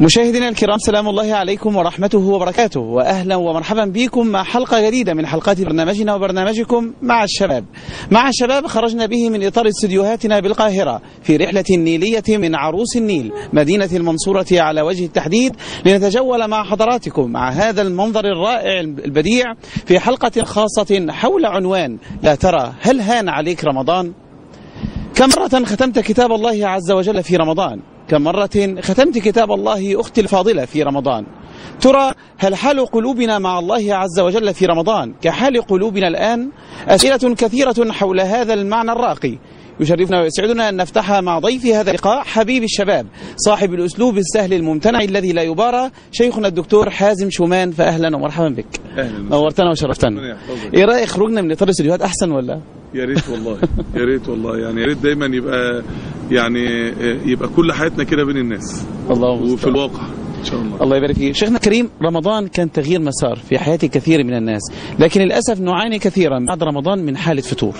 مشاهدينا الكرام سلام الله عليكم ورحمته وبركاته واهلا ومرحبا بكم مع حلقه جديده من حلقات برنامجنا وبرنامجكم مع الشباب. مع الشباب خرجنا به من اطار استديوهاتنا بالقاهره في رحله نيليه من عروس النيل مدينه المنصوره على وجه التحديد لنتجول مع حضراتكم مع هذا المنظر الرائع البديع في حلقه خاصه حول عنوان لا ترى هل هان عليك رمضان؟ كم مرة ختمت كتاب الله عز وجل في رمضان كم مرة ختمت كتاب الله أختي الفاضلة في رمضان ترى هل حال قلوبنا مع الله عز وجل في رمضان كحال قلوبنا الآن أسئلة كثيرة حول هذا المعنى الراقي يشرفنا ويسعدنا أن نفتحها مع ضيف هذا اللقاء حبيب الشباب صاحب الأسلوب السهل الممتنع الذي لا يبارى شيخنا الدكتور حازم شومان فأهلا ومرحبا بك اهلا نورتنا وشرفتنا ربنا يحفظك. ايه رايك خروجنا من اطار الاستديوهات احسن ولا يا ريت والله يا ريت والله يعني يا ريت دايما يبقى يعني يبقى كل حياتنا كده بين الناس الله وفي المستعان. الواقع ان شاء الله الله يبارك فيك شيخنا الكريم رمضان كان تغيير مسار في حياة كثير من الناس لكن للأسف نعاني كثيرا بعد رمضان من حالة فتور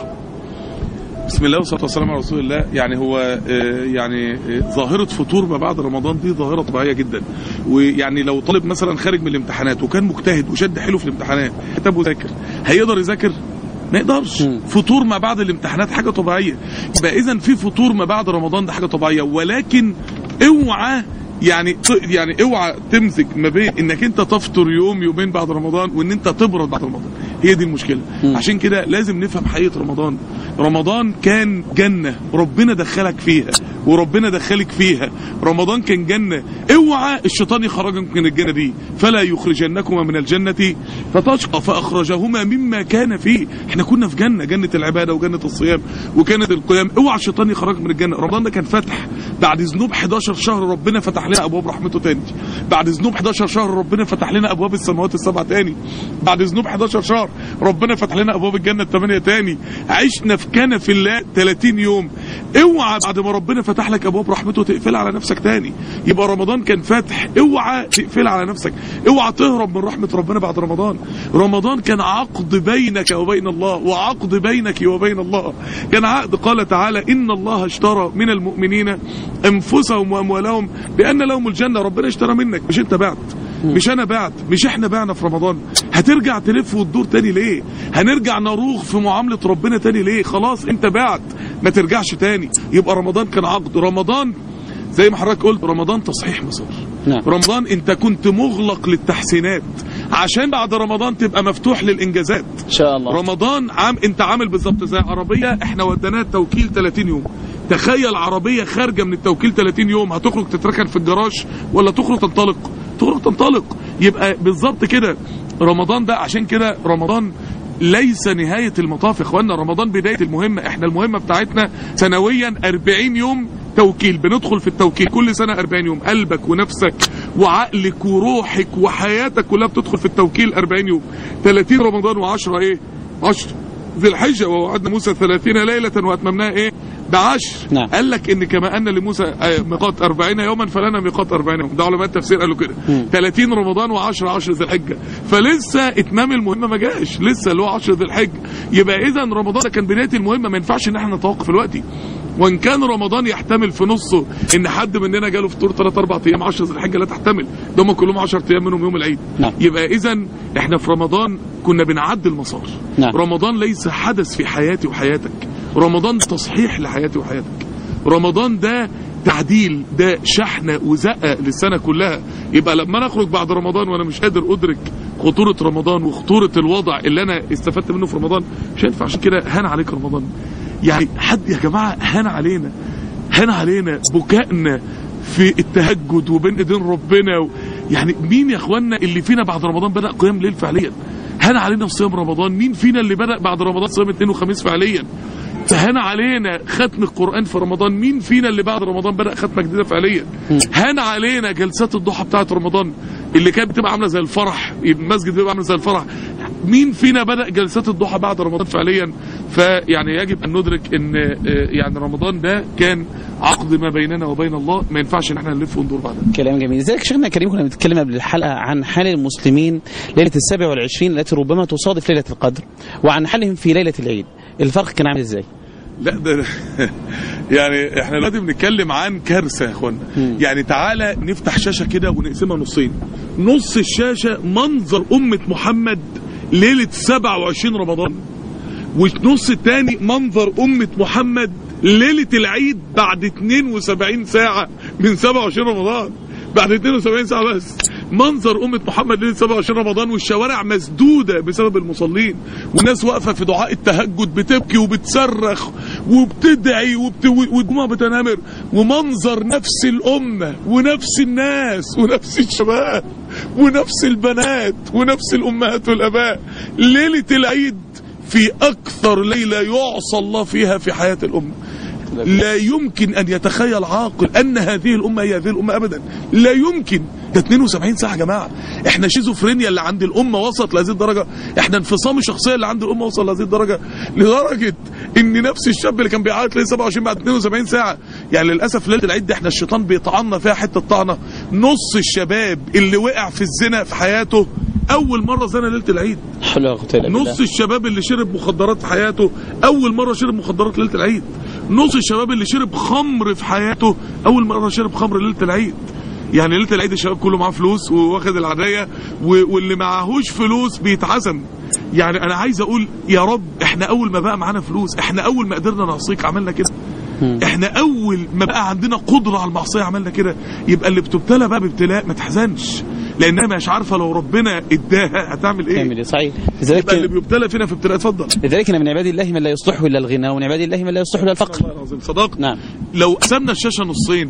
بسم الله والصلاه والسلام على رسول الله يعني هو آه، يعني آه، ظاهره فطور ما بعد رمضان دي ظاهره طبيعيه جدا ويعني لو طالب مثلا خارج من الامتحانات وكان مجتهد وشد حلو في الامتحانات كتب وذاكر هيقدر يذاكر ما يقدرش مم. فطور ما بعد الامتحانات حاجه طبيعيه يبقى اذا في فطور ما بعد رمضان ده حاجه طبيعيه ولكن اوعى يعني ت- يعني اوعى تمسك ما بين انك انت تفطر يوم يومين بعد رمضان وان انت تبرد بعد رمضان هي دي المشكله مم. عشان كده لازم نفهم حقيقه رمضان رمضان كان جنه ربنا دخلك فيها وربنا دخلك فيها رمضان كان جنه اوعى الشيطان يخرجك من الجنه دي فلا يخرجنكما من الجنه فتشقى فاخرجهما مما كان فيه احنا كنا في جنه جنه العباده وجنه الصيام وكانت القيام اوعى الشيطان يخرجك من الجنه رمضان ده كان فتح بعد ذنوب 11 شهر ربنا فتح لنا ابواب رحمته تاني بعد ذنوب 11 شهر ربنا فتح لنا ابواب السماوات السبع تاني بعد ذنوب 11 شهر ربنا فتح لنا ابواب الجنه الثمانيه تاني عشنا في كنف الله 30 يوم اوعى بعد ما ربنا فتح لك ابواب رحمته تقفلها على نفسك تاني يبقى رمضان كان فاتح اوعى تقفلها على نفسك اوعى تهرب من رحمه ربنا بعد رمضان رمضان كان عقد بينك وبين الله وعقد بينك وبين الله كان عقد قال تعالى ان الله اشترى من المؤمنين انفسهم واموالهم بان لهم الجنه ربنا اشترى منك مش انت بعت مش انا بعت مش احنا بعنا في رمضان هترجع تلف وتدور تاني ليه هنرجع نروغ في معامله ربنا تاني ليه خلاص انت بعت ما ترجعش تاني يبقى رمضان كان عقد رمضان زي ما حضرتك قلت رمضان تصحيح مسار نعم. رمضان انت كنت مغلق للتحسينات عشان بعد رمضان تبقى مفتوح للانجازات ان شاء الله رمضان عام انت عامل بالظبط زي عربيه احنا وديناها التوكيل 30 يوم تخيل عربيه خارجه من التوكيل 30 يوم هتخرج تتركن في الجراج ولا تخرج تنطلق تخرج تنطلق يبقى بالظبط كده رمضان ده عشان كده رمضان ليس نهاية المطاف يا اخوانا رمضان بداية المهمة احنا المهمة بتاعتنا سنويا 40 يوم توكيل بندخل في التوكيل كل سنة 40 يوم قلبك ونفسك وعقلك وروحك وحياتك كلها بتدخل في التوكيل 40 يوم 30 رمضان و10 ايه 10 ذي الحجة ووعدنا موسى 30 ليلة واتممناها ايه بعشر نعم. قال لك ان كما ان لموسى آه، ميقات 40 يوما فلنا ميقات 40 يوم ده علماء التفسير قالوا كده مم. 30 رمضان و10 10 ذي الحجه فلسه اتمام المهمه ما جاش لسه اللي هو 10 ذي الحجه يبقى اذا رمضان ده كان بدايه المهمه ما ينفعش ان احنا نتوقف دلوقتي وان كان رمضان يحتمل في نصه ان حد مننا جاله فطور 3 4 ايام 10 ذي الحجه لا تحتمل ده هم كلهم 10 ايام منهم يوم العيد نعم. يبقى اذا احنا في رمضان كنا بنعدي المسار نعم. رمضان ليس حدث في حياتي وحياتك رمضان تصحيح لحياتي وحياتك رمضان ده تعديل ده شحنة وزقة للسنة كلها يبقى لما انا اخرج بعد رمضان وانا مش قادر ادرك خطورة رمضان وخطورة الوضع اللي انا استفدت منه في رمضان مش هينفع عشان كده هان عليك رمضان يعني حد يا جماعة هان علينا هان علينا بكائنا في التهجد وبين ايدين ربنا و... يعني مين يا اخوانا اللي فينا بعد رمضان بدأ قيام ليل فعليا هان علينا في صيام رمضان مين فينا اللي بدأ بعد رمضان صيام اثنين وخميس فعليا هان علينا ختم القرآن في رمضان مين فينا اللي بعد رمضان بدأ ختمة جديدة فعليا هان علينا جلسات الضحى بتاعت رمضان اللي كانت بتبقى عاملة زي الفرح المسجد بيبقى عامل زي الفرح مين فينا بدأ جلسات الضحى بعد رمضان فعليا فيعني يجب أن ندرك أن آه، يعني رمضان ده كان عقد ما بيننا وبين الله ما ينفعش ان احنا نلف وندور بعدها كلام جميل لذلك شيخنا الكريم كنا بنتكلم قبل الحلقة عن حال المسلمين ليلة السابع والعشرين التي ربما تصادف ليلة القدر وعن حالهم في ليلة العيد الفرق كان عامل ازاي لا ده يعني احنا دلوقتي بنتكلم عن كارثه يا اخوانا مم. يعني تعالى نفتح شاشه كده ونقسمها نصين نص الشاشه منظر امه محمد ليله 27 رمضان والنص الثاني منظر امه محمد ليله العيد بعد 72 ساعه من 27 رمضان بعد 72 ساعه بس منظر امه محمد ليله 27 رمضان والشوارع مسدوده بسبب المصلين والناس واقفه في دعاء التهجد بتبكي وبتصرخ وبتدعي وبت... والدموع بتنهمر ومنظر نفس الامه ونفس الناس ونفس الشباب ونفس البنات ونفس الامهات والاباء ليله العيد في اكثر ليله يعصى الله فيها في حياه الامه لا يمكن ان يتخيل عاقل ان هذه الامه هي هذه الامه ابدا لا يمكن ده 72 ساعه يا جماعه احنا شيزوفرينيا اللي عند الامه وصلت لهذه الدرجه احنا انفصام الشخصيه اللي عند الامه وصل لهذه الدرجه لدرجه ان نفس الشاب اللي كان بيعيط ليله 27 بعد 72 ساعه يعني للاسف ليله العيد دي احنا الشيطان بيطعنا فيها حته طعنه نص الشباب اللي وقع في الزنا في حياته اول مره زنا ليله العيد حول ولا قوه الا بالله نص الشباب اللي شرب مخدرات في حياته اول مره شرب مخدرات ليله العيد نص الشباب اللي شرب خمر في حياته اول مره شرب خمر ليله العيد يعني ليله العيد الشباب كله معاه فلوس وواخد العدايه و- واللي معاهوش فلوس بيتعزم يعني انا عايز اقول يا رب احنا اول ما بقى معانا فلوس احنا اول ما قدرنا نعصيك عملنا كده مم. احنا اول ما بقى عندنا قدره على المعصيه عملنا كده يبقى اللي بتبتلى بقى بابتلاء ما تحزنش لانها مش عارفه لو ربنا اداها هتعمل ايه كامل صحيح يبقى اللي لذلك بيبتلى فينا في ابتلاء اتفضل لذلك إن من عباد الله من لا يصلحه الا الغنى ومن عباد الله من لا يصلحه الا الفقر الله العظيم صدقت نعم لو قسمنا الشاشه نصين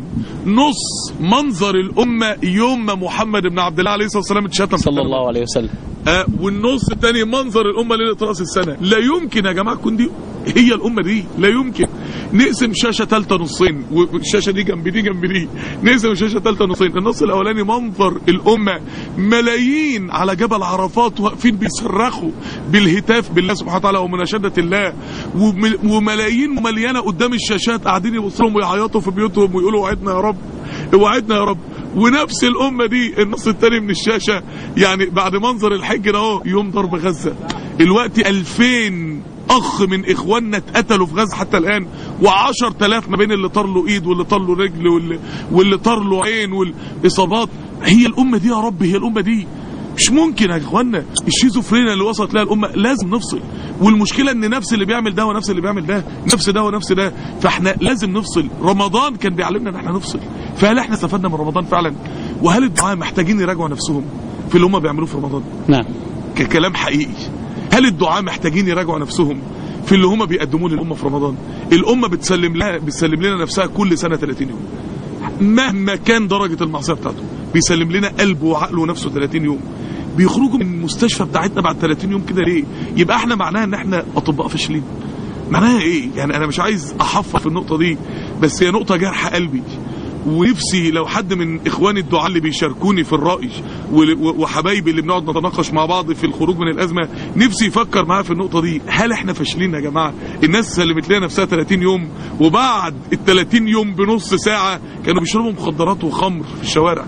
نص منظر الامه يوم ما محمد بن عبد الله عليه الصلاه والسلام اتشتم في صلى الكلام. الله عليه وسلم آه والنص الثاني منظر الامه ليله راس السنه لا يمكن يا جماعه تكون دي هي الامه دي لا يمكن نقسم شاشه ثالثه نصين والشاشه دي جنب دي جنب دي نقسم الشاشه ثالثه نصين النص الاولاني منظر الامه ملايين على جبل عرفات واقفين بيصرخوا بالهتاف بالله سبحانه وتعالى ومناشده الله وم- وملايين مليانه قدام الشاشات قاعدين يبصوا لهم ويعيطوا في بيوتهم ويقولوا وعدنا يا رب وعدنا يا رب ونفس الامه دي النص الثاني من الشاشه يعني بعد منظر الحج ده اهو يوم ضرب غزه الوقت 2000 اخ من اخواننا اتقتلوا في غزه حتى الان و10000 ما بين اللي طار له ايد واللي طار له رجل واللي, واللي طار له عين والاصابات هي الامه دي يا رب هي الامه دي مش ممكن يا اخوانا الشيزوفرينيا اللي وصلت لها الامه لازم نفصل والمشكله ان نفس اللي بيعمل ده ونفس اللي بيعمل ده نفس ده ونفس ده فاحنا لازم نفصل رمضان كان بيعلمنا ان احنا نفصل فهل احنا استفدنا من رمضان فعلا وهل الدعاء محتاجين يراجعوا نفسهم في اللي هم بيعملوه في رمضان نعم ككلام حقيقي هل الدعاء محتاجين يراجعوا نفسهم في اللي هم بيقدموه للامه في رمضان الامه بتسلم لها بتسلم لنا نفسها كل سنه 30 يوم مهما كان درجه المعصيه بتاعته بيسلم لنا قلبه وعقله ونفسه 30 يوم بيخرجوا من المستشفى بتاعتنا بعد 30 يوم كده ليه يبقى احنا معناها ان احنا اطباء فاشلين معناها ايه يعني انا مش عايز احفر في النقطه دي بس هي نقطه جرح قلبي ونفسي لو حد من اخواني الدعاء اللي بيشاركوني في الراي ول- و- وحبايبي اللي بنقعد نتناقش مع بعض في الخروج من الازمه نفسي يفكر معايا في النقطه دي هل احنا فاشلين يا جماعه الناس سلمت لنا نفسها 30 يوم وبعد ال 30 يوم بنص ساعه كانوا بيشربوا مخدرات وخمر في الشوارع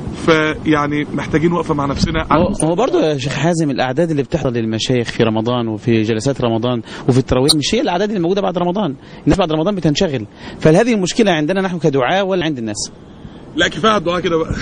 فيعني محتاجين وقفه مع نفسنا هو هو برضه يا شيخ حازم الاعداد اللي بتحصل للمشايخ في رمضان وفي جلسات رمضان وفي التراويح مش هي الاعداد اللي موجوده بعد رمضان الناس بعد رمضان بتنشغل فهل هذه المشكله عندنا نحن كدعاة ولا عند الناس لا كفايه على الدعاء كده بقى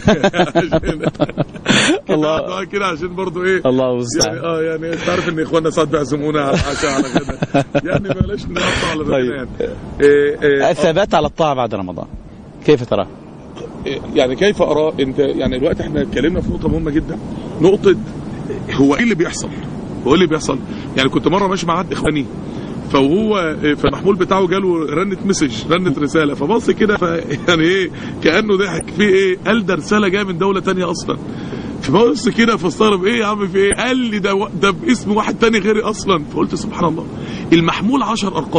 عشان- كفايه الله. على الدعاء كده عشان برضو ايه الله يعني المستعان اه يعني انت عارف ان اخواننا ساعات بيعزمونا على العشاء على كده يعني بلاش نقطع على ربنا طيب. يعني إيه إيه الثبات على الطاعه بعد رمضان كيف ترى؟ يعني كيف ارى انت يعني دلوقتي احنا اتكلمنا في نقطه مهمه جدا نقطه هو ايه اللي بيحصل هو ايه اللي بيحصل يعني كنت مره ماشي مع حد اخواني فهو فالمحمول بتاعه جاله رنه مسج رنه رساله فبص كده ف يعني ايه كانه ضحك في ايه قال ده رساله جايه من دوله تانية اصلا فبص كده فاستغرب ايه يا عم في ايه قال لي ده ده باسم واحد تاني غيري اصلا فقلت سبحان الله المحمول 10 ارقام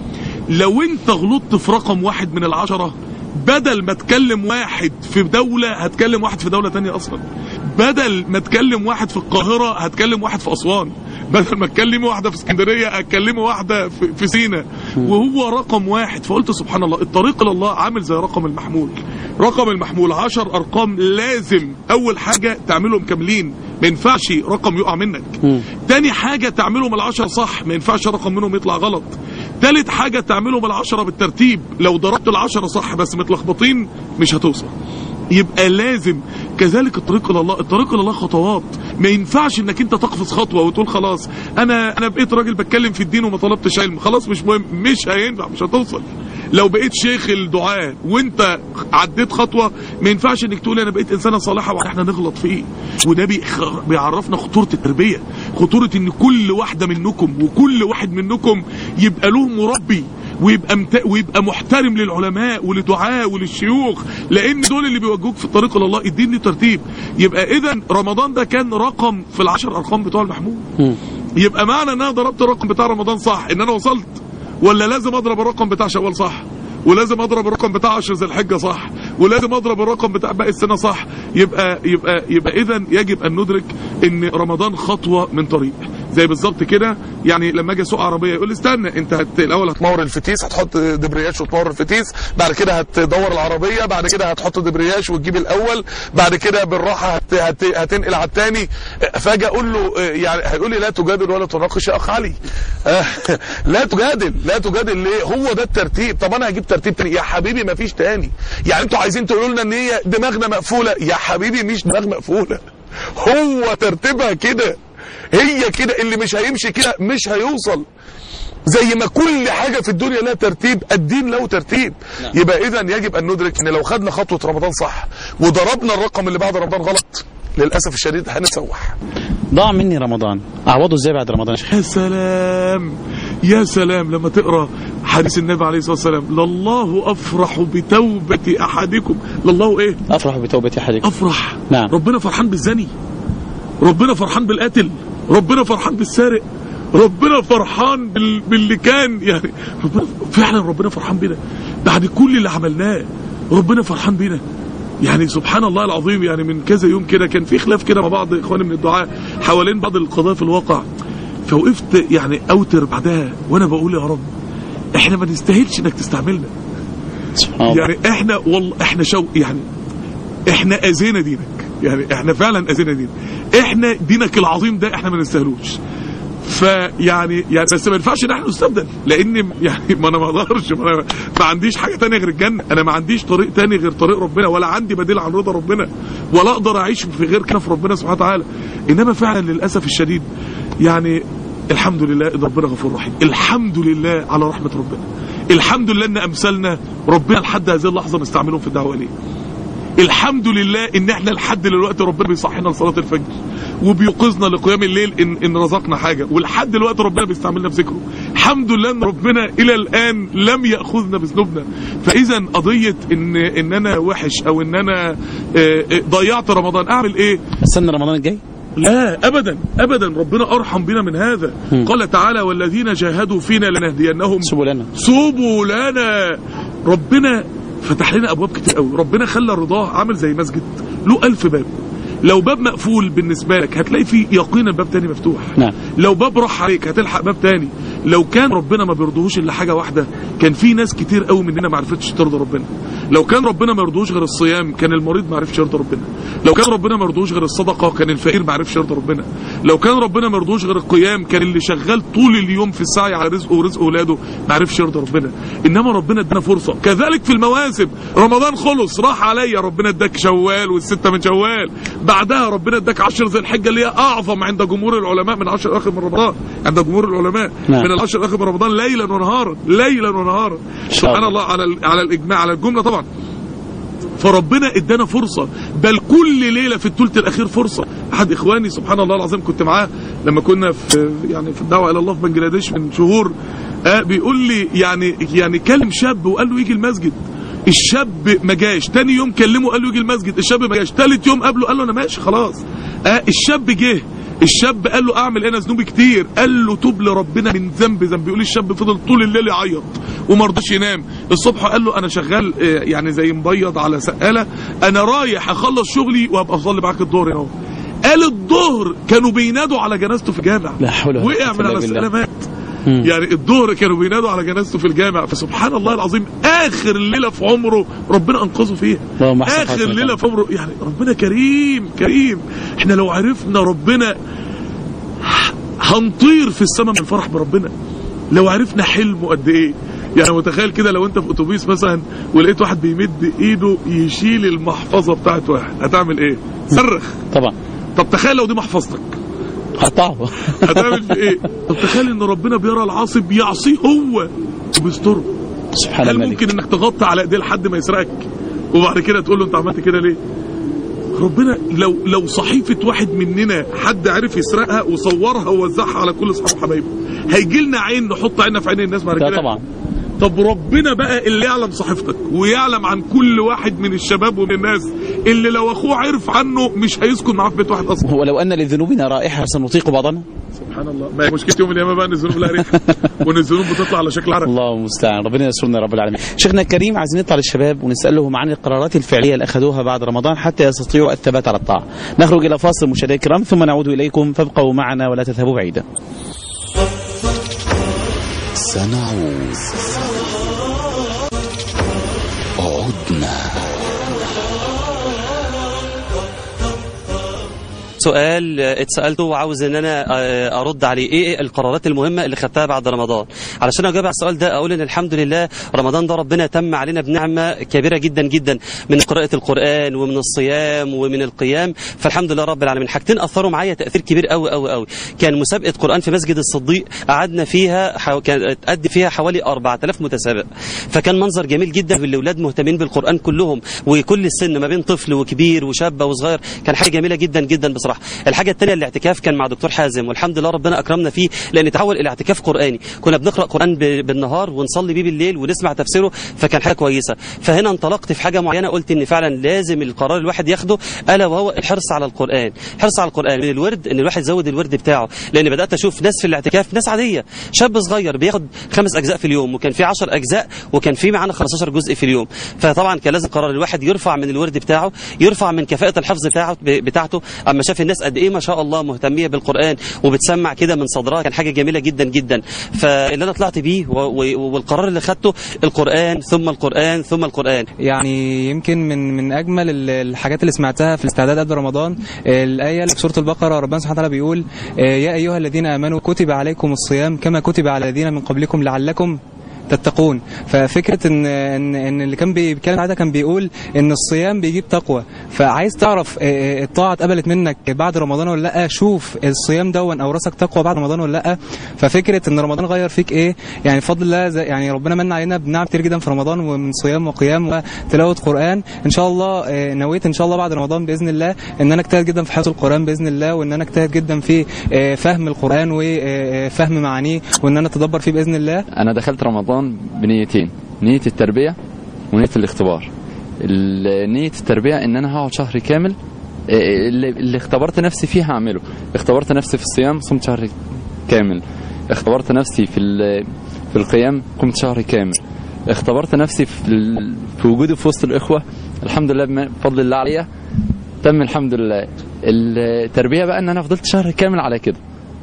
لو انت غلطت في رقم واحد من العشرة بدل ما تكلم واحد في دولة هتكلم واحد في دولة تانية اصلا بدل ما تكلم واحد في القاهرة هتكلم واحد في اسوان بدل ما تكلمي واحدة في اسكندرية هتكلمي واحدة في, في سينا وهو رقم واحد فقلت سبحان الله الطريق الى الله عامل زي رقم المحمول رقم المحمول عشر ارقام لازم اول حاجة تعملهم كاملين ما ينفعش رقم يقع منك مم. تاني حاجة تعملهم العشر صح ما ينفعش رقم منهم يطلع غلط تالت تالت حاجة تعملهم العشرة بالترتيب لو ضربت العشرة صح بس متلخبطين مش هتوصل يبقى لازم كذلك الطريق الى الله الطريق الى الله خطوات ما ينفعش انك انت تقفز خطوه وتقول خلاص انا انا بقيت راجل بتكلم في الدين وما طلبتش علم خلاص مش مهم مش هينفع مش هتوصل لو بقيت شيخ الدعاء وانت عديت خطوه ما ينفعش انك تقول انا بقيت انسانه صالحه واحنا نغلط فيه وده بيخ- بيعرفنا خطوره التربيه خطوره ان كل واحده منكم وكل واحد منكم يبقى له مربي ويبقى مت... ويبقى محترم للعلماء ولدعاء وللشيوخ لان دول اللي بيوجهوك في الطريق الى الله الدين ليه ترتيب يبقى اذا رمضان ده كان رقم في العشر ارقام بتوع المحمود مم. يبقى معنى ان انا ضربت الرقم بتاع رمضان صح ان انا وصلت ولا لازم اضرب الرقم بتاع شوال صح ولازم اضرب الرقم بتاع عشر ذي الحجه صح ولازم اضرب الرقم بتاع باقي السنه صح يبقى يبقى يبقى اذا يجب ان ندرك ان رمضان خطوه من طريق زي بالظبط كده يعني لما اجي اسوق عربيه يقول لي استنى انت هت الاول هتمور الفتيس هتحط دبرياج وتمور الفتيس بعد كده هتدور العربيه بعد كده هتحط دبرياج وتجيب الاول بعد كده بالراحه هت هت هتنقل على الثاني فاجي اقول له آه، يعني هيقول لي لا تجادل ولا تناقش يا اخ علي آه، لا تجادل لا تجادل ليه هو ده الترتيب طب انا هجيب ترتيب تاني يا حبيبي ما فيش تاني يعني انتوا عايزين تقولوا لنا ان هي دماغنا مقفوله يا حبيبي مش دماغ مقفوله هو ترتيبها كده هي كده اللي مش هيمشي كده مش هيوصل زي ما كل حاجة في الدنيا لها ترتيب الدين له ترتيب نعم. يبقى اذا يجب ان ندرك ان لو خدنا خطوة رمضان صح وضربنا الرقم اللي بعد رمضان غلط للأسف الشديد هنتسوح ضاع مني رمضان اعوضه ازاي بعد رمضان يا شيخ يا سلام يا سلام لما تقرا حديث النبي عليه الصلاه والسلام لله افرح بتوبه احدكم لله ايه افرح بتوبه احدكم افرح نعم. ربنا فرحان بالزني ربنا فرحان بالقاتل ربنا فرحان بالسارق ربنا فرحان بال... باللي كان يعني ربنا فعلا ربنا فرحان بينا بعد كل اللي عملناه ربنا فرحان بينا يعني سبحان الله العظيم يعني من كذا يوم كده كان في خلاف كده مع بعض اخواني من الدعاء حوالين بعض القضايا في الواقع فوقفت يعني اوتر بعدها وانا بقول يا رب احنا ما نستاهلش انك تستعملنا سبحان الله يعني احنا والله احنا شو يعني احنا اذينا دينك يعني احنا فعلا اذينا دينك احنا دينك العظيم ده احنا ما نستاهلوش فيعني يعني بس ما ينفعش ان احنا نستبدل لان يعني ما انا ما اقدرش ما, أنا ما عنديش حاجه تانية غير الجنه انا ما عنديش طريق تاني غير طريق ربنا ولا عندي بديل عن رضا ربنا ولا اقدر اعيش في غير كده في ربنا سبحانه وتعالى انما فعلا للاسف الشديد يعني الحمد لله ان ربنا غفور رحيم الحمد لله على رحمه ربنا الحمد لله ان امثالنا ربنا لحد هذه اللحظه نستعملهم في الدعوه اليه الحمد لله ان احنا لحد دلوقتي ربنا بيصحينا لصلاه الفجر وبيوقظنا لقيام الليل ان ان رزقنا حاجه ولحد دلوقتي ربنا بيستعملنا في ذكره الحمد لله ان ربنا الى الان لم ياخذنا بذنوبنا فاذا قضيه ان ان انا وحش او ان انا آه، آه، ضيعت رمضان اعمل ايه استنى رمضان الجاي لا ابدا ابدا ربنا ارحم بنا من هذا مم. قال تعالى والذين جاهدوا فينا لنهدينهم سبلنا سبلنا ربنا فتح لنا ابواب كتير قوي ربنا خلى رضاه عامل زي مسجد له ألف باب لو باب مقفول بالنسبه لك هتلاقي فيه يقينا باب تاني مفتوح نعم. لو باب راح عليك هتلحق باب تاني لو كان ربنا ما بيرضوهوش الا حاجه واحده كان في ناس كتير قوي مننا ما عرفتش ترضى ربنا لو كان ربنا ما يرضوش غير الصيام كان المريض ما عرفش يرضى ربنا لو كان ربنا ما يرضوش غير الصدقه كان الفقير ما عرفش يرضى ربنا لو كان ربنا ما يرضوش غير القيام كان اللي شغال طول اليوم في السعي على رزقه ورزق اولاده ما عرفش يرضى ربنا انما ربنا ادانا فرصه كذلك في المواسم رمضان خلص راح عليا ربنا اداك شوال والسته من شوال بعدها ربنا اداك عشر ذي الحجه اللي هي اعظم عند جمهور العلماء من عشر اخر من رمضان عند جمهور العلماء نعم. من العشر الاخر من رمضان ليلا ونهارا ليلا ونهارا شاء سبحان الله. الله على ال- على الاجماع على الجمله طبعا فربنا ادانا فرصة بل كل ليلة في الثلث الاخير فرصة احد اخواني سبحان الله العظيم كنت معاه لما كنا في يعني في الدعوة الى الله في بنجلاديش من شهور آه بيقول لي يعني يعني كلم شاب وقال له يجي المسجد الشاب ما جاش تاني يوم كلمه قال له يجي المسجد الشاب ما جاش تالت يوم قابله قال له انا ماشي خلاص آه الشاب جه الشاب قال له اعمل انا ذنوبي كتير قال له توب لربنا من ذنب ذنب يقول الشاب فضل طول الليل يعيط وما رضاش ينام الصبح قال له انا شغال آه، يعني زي مبيض على سقاله انا رايح اخلص شغلي وابقى اصلي معاك الظهر هنا اهو قال الظهر كانوا بينادوا على جنازته في جامع لا حول ولا وقع قوة من إلا على بالله. السقاله مات مم. يعني الظهر كانوا بينادوا على جنازته في الجامع فسبحان الله العظيم اخر ليله في عمره ربنا انقذه فيها اللهم احسن اخر خاتمة. ليله في عمره يعني ربنا كريم كريم احنا لو عرفنا ربنا هنطير في السماء من الفرح بربنا لو عرفنا حلمه قد ايه يعني متخيل كده لو انت في اتوبيس مثلا ولقيت واحد بيمد ايده يشيل المحفظه بتاعت واحد هتعمل ايه صرخ طبعا طب تخيل لو دي محفظتك قطعه هتعمل في ايه طب تخيل ان ربنا بيرى العاصي بيعصيه هو وبيستره سبحان هل الملك ممكن انك تغطي على ايديه لحد ما يسرقك وبعد كده تقول له انت عملت كده ليه ربنا لو لو صحيفه واحد مننا حد عرف يسرقها وصورها ووزعها على كل اصحاب حبايبه هيجي لنا عين نحط عيننا في عين الناس بعد لا كده طبعا طب ربنا بقى اللي يعلم صحيفتك ويعلم عن كل واحد من الشباب ومن الناس اللي لو اخوه عرف عنه مش هيسكن معاه في بيت واحد اصلا ولو ان لذنوبنا رائحه سنطيق بعضنا سبحان الله ما هي مشكله يوم القيامه بقى ان الذنوب لها ريحه وان الذنوب بتطلع على شكل عرق الله المستعان ربنا يسرنا يا رب العالمين شيخنا الكريم عايزين نطلع للشباب ونسالهم عن القرارات الفعليه اللي اخذوها بعد رمضان حتى يستطيعوا الثبات على الطاعه نخرج الى فاصل مشاهدينا الكرام ثم نعود اليكم فابقوا معنا ولا تذهبوا بعيدا سنعود عدنا سؤال آه، اتسالته وعاوز ان انا آه، ارد عليه ايه القرارات المهمه اللي خدتها بعد رمضان علشان اجاوب على السؤال ده اقول ان الحمد لله رمضان ده ربنا تم علينا بنعمه كبيره جدا جدا من قراءه القران ومن الصيام ومن القيام فالحمد لله رب العالمين حاجتين اثروا معايا تاثير كبير قوي قوي قوي كان مسابقه قران في مسجد الصديق قعدنا فيها حو... كان اتأدي فيها حوالي 4000 متسابق فكان منظر جميل جدا الاولاد مهتمين بالقران كلهم وكل السن ما بين طفل وكبير وشاب وصغير كان حاجه جميله جدا جدا بصراحه الحاجه الثانيه الاعتكاف كان مع دكتور حازم والحمد لله ربنا اكرمنا فيه لان تحول الى اعتكاف قراني كنا بنقرا قران ب- بالنهار ونصلي بيه بالليل ونسمع تفسيره فكان حاجه كويسه فهنا انطلقت في حاجه معينه قلت ان فعلا لازم القرار الواحد ياخده الا وهو الحرص على القران الحرص على القران من الورد ان الواحد يزود الورد بتاعه لان بدات اشوف ناس في الاعتكاف ناس عاديه شاب صغير بياخد خمس اجزاء في اليوم وكان في 10 اجزاء وكان في معانا 15 جزء في اليوم فطبعا كان لازم قرار الواحد يرفع من الورد بتاعه يرفع من كفاءه الحفظ بتاعه بتاعته اما شاف الناس قد ايه ما شاء الله مهتميه بالقران وبتسمع كده من صدرها كان حاجه جميله جدا جدا فاللي انا طلعت بيه و- و- والقرار اللي خدته القران ثم القران ثم القران يعني يمكن من من اجمل ال- الحاجات اللي سمعتها في الاستعداد قبل رمضان الايه اللي في سوره البقره ربنا سبحانه وتعالى بيقول آه، يا ايها الذين امنوا كتب عليكم الصيام كما كتب على الذين من قبلكم لعلكم تتقون ففكره ان ان ان اللي كان بيتكلم ساعتها كان بيقول ان الصيام بيجيب تقوى فعايز تعرف آه، آه، الطاعه اتقبلت منك بعد رمضان ولا لا شوف الصيام دون اورثك تقوى بعد رمضان ولا لا ففكره ان رمضان غير فيك ايه يعني بفضل الله زي- يعني ربنا من علينا بنعم كتير جدا في رمضان ومن صيام وقيام وتلاوه قران ان شاء الله آه، نويت ان شاء الله بعد رمضان باذن الله ان انا اجتهد جدا في حفظ القران باذن الله وان انا اجتهد جدا في آه، فهم القران وفهم معانيه وان انا اتدبر فيه باذن الله انا دخلت رمضان بنيتين نيه التربيه ونيه الاختبار ال- نيه التربيه ان انا هقعد شهر كامل إيه اللي, اللي اختبرت نفسي فيه هعمله اختبرت نفسي في الصيام صمت شهر كامل اختبرت نفسي في ال- في القيام قمت شهر كامل اختبرت نفسي في, ال- في وجودي في وسط الاخوه الحمد لله بم- بفضل الله عليا تم الحمد لله التربيه بقى ان انا فضلت شهر كامل على كده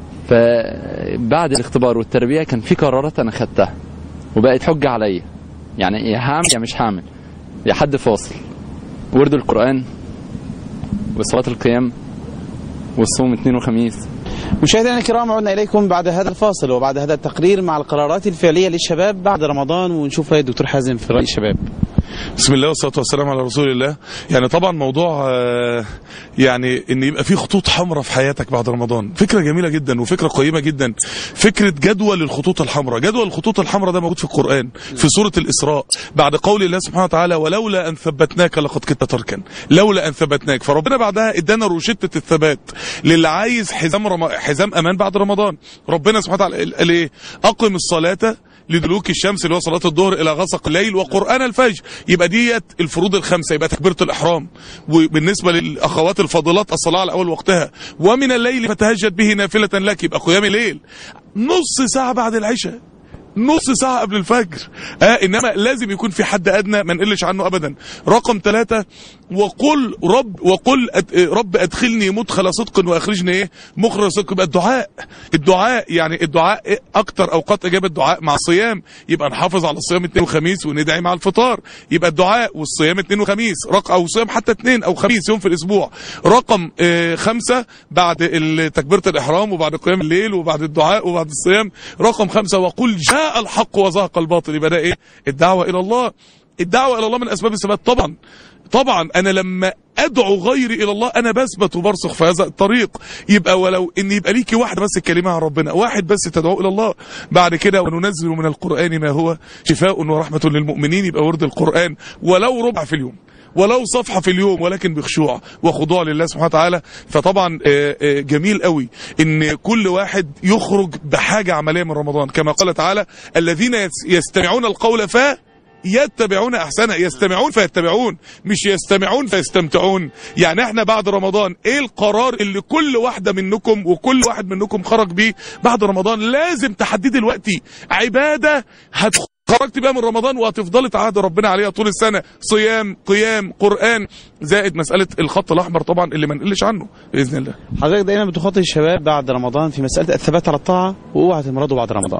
فبعد الاختبار والتربيه كان في قرارات انا خدتها وبقت حجه عليا يعني يا هعمل يا مش هعمل يا حد فاصل ورد القران وصلاه القيام والصوم اثنين وخميس مشاهدينا الكرام عدنا اليكم بعد هذا الفاصل وبعد هذا التقرير مع القرارات الفعليه للشباب بعد رمضان ونشوف راي الدكتور حازم في راي الشباب بسم الله والصلاه والسلام على رسول الله يعني طبعا موضوع آه، يعني ان يبقى في خطوط حمراء في حياتك بعد رمضان فكره جميله جدا وفكره قيمه جدا فكره جدول الخطوط الحمراء جدول الخطوط الحمراء ده موجود في القران في سوره الاسراء بعد قول الله سبحانه وتعالى ولولا ان ثبتناك لقد كنت تركا لولا ان ثبتناك فربنا بعدها ادانا روشته الثبات للي عايز حزام رم... حزام امان بعد رمضان ربنا سبحانه وتعالى قال ايه اقم الصلاه لدلوك الشمس اللي هو صلاه الظهر الى غسق الليل وقران الفجر يبقى ديت الفروض الخمسه يبقى تكبيره الاحرام وبالنسبه للاخوات الفاضلات الصلاه على اول وقتها ومن الليل فتهجد به نافله لك يبقى قيام الليل نص ساعه بعد العشاء نص ساعة قبل الفجر آه إنما لازم يكون في حد أدنى ما نقلش عنه أبدا رقم ثلاثة وقل رب وقل أد رب أدخلني مدخل صدق وأخرجني إيه مخرج صدق يبقى الدعاء الدعاء يعني الدعاء إيه أكتر أوقات إجابة الدعاء مع الصيام يبقى نحافظ على الصيام اثنين وخميس وندعي مع الفطار يبقى الدعاء والصيام اثنين وخميس رق أو صيام حتى اثنين أو خميس يوم في الأسبوع رقم آه خمسة بعد ال- تكبيرة الإحرام وبعد قيام الليل وبعد الدعاء وبعد الصيام رقم خمسة وقل جاء الحق وزهق الباطل يبقى ده إيه الدعوة إلى الله الدعوة إلى الله من أسباب الثبات طبعا طبعا انا لما ادعو غيري الى الله انا بثبت وبرسخ في هذا الطريق يبقى ولو ان يبقى ليكي واحد بس الكلمه عن ربنا واحد بس تدعو الى الله بعد كده وننزل من القران ما هو شفاء ورحمه للمؤمنين يبقى ورد القران ولو ربع في اليوم ولو صفحة في اليوم ولكن بخشوع وخضوع لله سبحانه وتعالى فطبعا آه، آه، جميل قوي ان كل واحد يخرج بحاجة عملية من رمضان كما قال تعالى الذين يس- يستمعون القول ف يتبعون احسنه يستمعون فيتبعون مش يستمعون فيستمتعون يعني احنا بعد رمضان ايه القرار اللي كل واحده منكم وكل واحد منكم خرج بيه بعد رمضان لازم تحددي دلوقتي عباده هت خرجت بيها من رمضان وهتفضلي تعهد ربنا عليها طول السنه صيام قيام قران زائد مساله الخط الاحمر طبعا اللي ما نقلش عنه باذن الله حضرتك دايما بتخاطب الشباب بعد رمضان في مساله الثبات على الطاعه واوعى تمرضوا بعد رمضان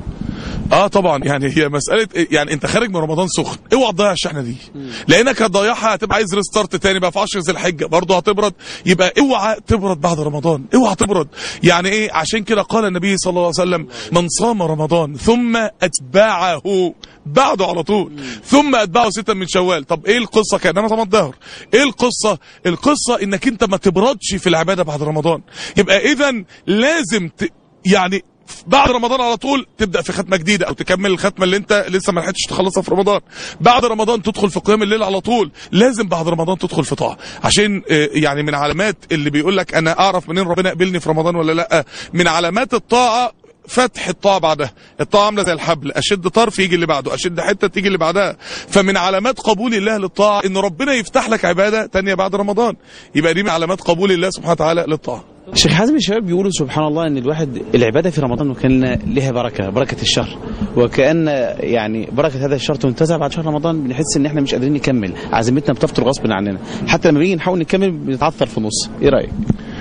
اه طبعا يعني هي مساله يعني انت خارج من رمضان سخن اوعى تضيع الشحنه دي لانك هتضيعها هتبقى عايز ريستارت تاني بقى في 10 ذي الحجه برضه هتبرد يبقى اوعى تبرد بعد رمضان اوعى تبرد يعني ايه عشان كده قال النبي صلى الله عليه وسلم من صام رمضان ثم اتبعه بعده على طول ثم اتبعه ستا من شوال طب ايه القصه كانما صام الدهر ايه القصه القصه انك انت ما تبردش في العباده بعد رمضان يبقى اذا لازم ت... يعني بعد رمضان على طول تبدا في ختمه جديده او تكمل الختمه اللي انت لسه ما لحقتش تخلصها في رمضان بعد رمضان تدخل في قيام الليل على طول لازم بعد رمضان تدخل في طاعه عشان آه، يعني من علامات اللي بيقول لك انا اعرف منين ربنا يقبلني في رمضان ولا لا من علامات الطاعه فتح الطاعه بعدها الطاعه عامله زي الحبل اشد طرف يجي اللي بعده اشد حته تيجي اللي بعدها فمن علامات قبول الله للطاعه ان ربنا يفتح لك عباده تانية بعد رمضان يبقى دي من علامات قبول الله سبحانه وتعالى للطاعه شيخ حازم الشباب بيقولوا سبحان الله ان الواحد العباده في رمضان وكان لها بركه بركه الشهر وكان يعني بركه هذا الشهر تنتزع بعد شهر رمضان بنحس ان احنا مش قادرين نكمل عزيمتنا بتفطر غصب عننا حتى لما بنيجي نحاول نكمل بنتعثر في النص ايه رايك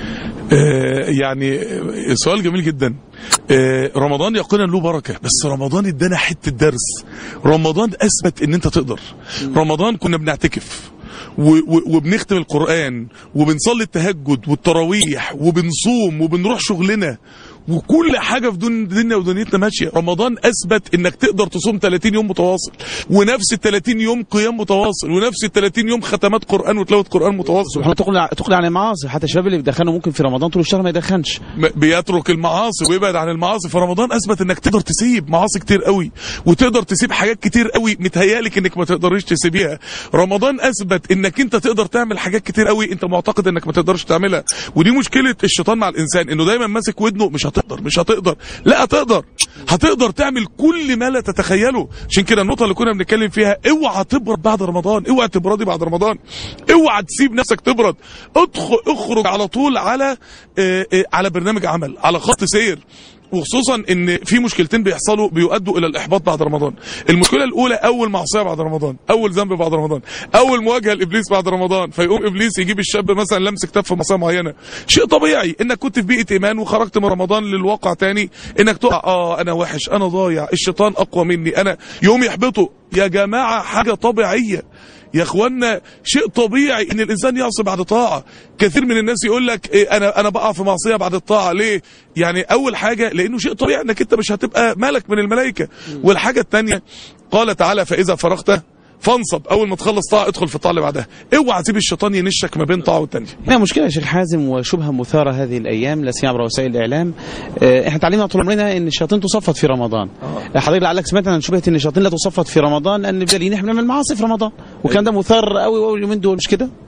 آه، يعني آه، سؤال جميل جدا آه، رمضان يقينا له بركه بس رمضان ادانا حته درس رمضان اثبت ان انت تقدر رمضان كنا بنعتكف و- و- وبنختم القران وبنصلي التهجد والتراويح وبنصوم وبنروح شغلنا وكل حاجه في دون الدنيا ودنيتنا ماشيه رمضان اثبت انك تقدر تصوم 30 يوم متواصل ونفس ال 30 يوم قيام متواصل ونفس ال 30 يوم ختمات قران وتلاوه قران متواصل سبحان الله تقلع تقلع عن المعاصي حتى الشباب اللي بيدخنوا ممكن في رمضان طول الشهر ما يدخنش م- بيترك المعاصي ويبعد عن المعاصي فرمضان اثبت انك تقدر تسيب معاصي كتير قوي وتقدر تسيب حاجات كتير قوي متهيالك انك ما تقدرش تسيبيها رمضان اثبت انك انت تقدر تعمل حاجات كتير قوي انت معتقد انك ما تقدرش تعملها ودي مشكله الشيطان مع الانسان انه دايما ماسك ودنه مش هتقدر مش هتقدر لا هتقدر هتقدر تعمل كل ما لا تتخيله عشان كده النقطه اللي كنا بنتكلم فيها اوعى تبرد بعد رمضان اوعى تبردي بعد رمضان اوعى تسيب نفسك تبرد ادخل اخرج على طول على آه، آه، على برنامج عمل على خط سير وخصوصا ان في مشكلتين بيحصلوا بيؤدوا الى الاحباط بعد رمضان المشكله الاولى اول معصيه بعد رمضان اول ذنب بعد رمضان اول مواجهه لابليس بعد رمضان فيقوم ابليس يجيب الشاب مثلا لمس كتاب في معصيه معينه شيء طبيعي انك كنت في بيئه ايمان وخرجت من رمضان للواقع تاني انك تقع اه انا وحش انا ضايع الشيطان اقوى مني انا يوم يحبطه يا جماعه حاجه طبيعيه يا اخوانا شيء طبيعي ان الانسان يعصي بعد طاعه كثير من الناس يقول لك إيه انا انا بقع في معصيه بعد الطاعه ليه يعني اول حاجه لانه شيء طبيعي انك انت مش هتبقى ملك من الملائكه والحاجه الثانيه قال تعالى فاذا فرغت فانصب اول ما تخلص طاعه ادخل في الطاعه اللي بعدها اوعى تسيب الشيطان ينشك ما بين طاعه والثانيه هنا مشكلة يا شيخ حازم وشبهة مثارة هذه الأيام لا سيما عبر وسائل الإعلام آه، احنا تعلمنا طول عمرنا إن الشياطين تصفد في رمضان آه. حضرتك لعلك سمعت عن شبهة إن الشياطين لا تصفد في رمضان لأن بدليل احنا بنعمل معاصي في رمضان وكان ده مثار قوي قوي اليومين دول مش كده؟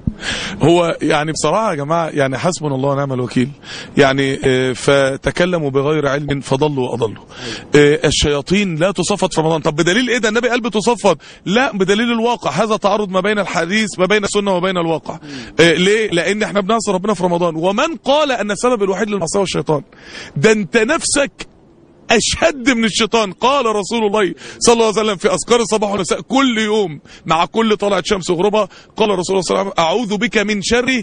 هو يعني بصراحة يا جماعة يعني حسبنا الله ونعم الوكيل يعني آه، فتكلموا بغير علم فضلوا وأضلوا آه، الشياطين لا تصفد في رمضان طب بدليل ايه ده النبي قال بتصفد لا بدليل الواقع هذا تعارض ما بين الحديث ما بين السنة وبين الواقع آه، ليه لأن احنا بنعصي ربنا في رمضان ومن قال أن السبب الوحيد للمعصية والشيطان ده انت نفسك اشد من الشيطان قال رسول الله صلى الله عليه وسلم في اذكار الصباح والمساء كل يوم مع كل طلعه شمس وغروبها قال رسول الله صلى الله عليه وسلم اعوذ بك من شر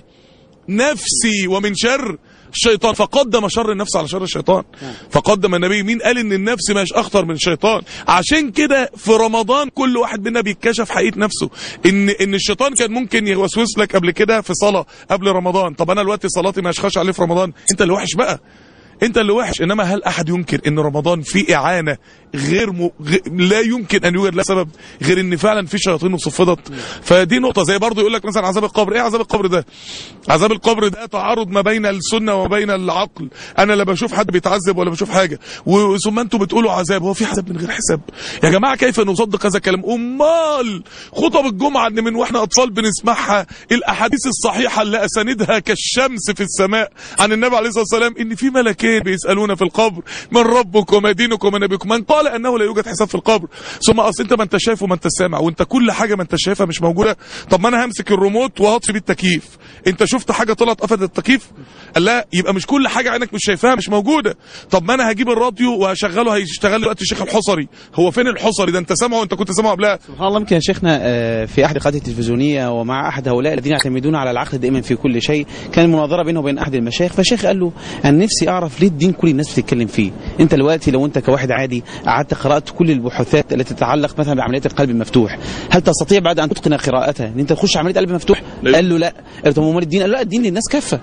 نفسي ومن شر الشيطان فقدم شر النفس على شر الشيطان فقدم النبي مين قال ان النفس مش اخطر من الشيطان عشان كده في رمضان كل واحد منا بيتكشف حقيقه نفسه ان ان الشيطان كان ممكن يوسوس لك قبل كده في صلاه قبل رمضان طب انا دلوقتي صلاتي ما اشخاش عليه في رمضان انت اللي وحش بقى انت اللي وحش انما هل احد ينكر ان رمضان فيه اعانه غير م... غ... لا يمكن ان يوجد لها سبب غير ان فعلا في شياطين وصفدت فدي نقطه زي برضه يقول لك مثلا عذاب القبر ايه عذاب القبر ده عذاب القبر ده تعارض ما بين السنه وما بين العقل انا لا بشوف حد بيتعذب ولا بشوف حاجه وثم انتم بتقولوا عذاب هو في عذاب من غير حساب يا جماعه كيف نصدق هذا الكلام امال خطب الجمعه ان من واحنا اطفال بنسمعها الاحاديث الصحيحه اللي اساندها كالشمس في السماء عن النبي عليه الصلاه والسلام ان في ملكين بيسالون في القبر من ربك وما دينك وما نبيك من قال انه لا يوجد حساب في القبر ثم اصل انت ما انت شايف وما انت سامع وانت كل حاجه ما انت شايفها مش موجوده طب ما انا همسك الريموت وهطفي بيه التكييف انت شفت حاجه طلعت قفلت التكييف قال لا يبقى مش كل حاجه عينك مش شايفاها مش موجوده طب ما انا هجيب الراديو وهشغله هيشتغل دلوقتي الشيخ الحصري هو فين الحصري ده انت سامعه وانت كنت سامعه قبلها سبحان الله يمكن يا شيخنا آه، في احد القنوات التلفزيونيه ومع احد هؤلاء الذين يعتمدون على العقل دائما في كل شيء كان مناظره بينه وبين احد المشايخ فالشيخ قال له انا نفسي اعرف ليه الدين كل الناس بتتكلم فيه انت دلوقتي لو انت كواحد عادي قعدت قرات كل البحوثات التي تتعلق مثلا بعمليه القلب المفتوح هل تستطيع بعد ان تتقن قراءتها ان انت تخش عمليه قلب مفتوح لا. قال له لا قال له طب امال الدين قال له لا الدين للناس كافه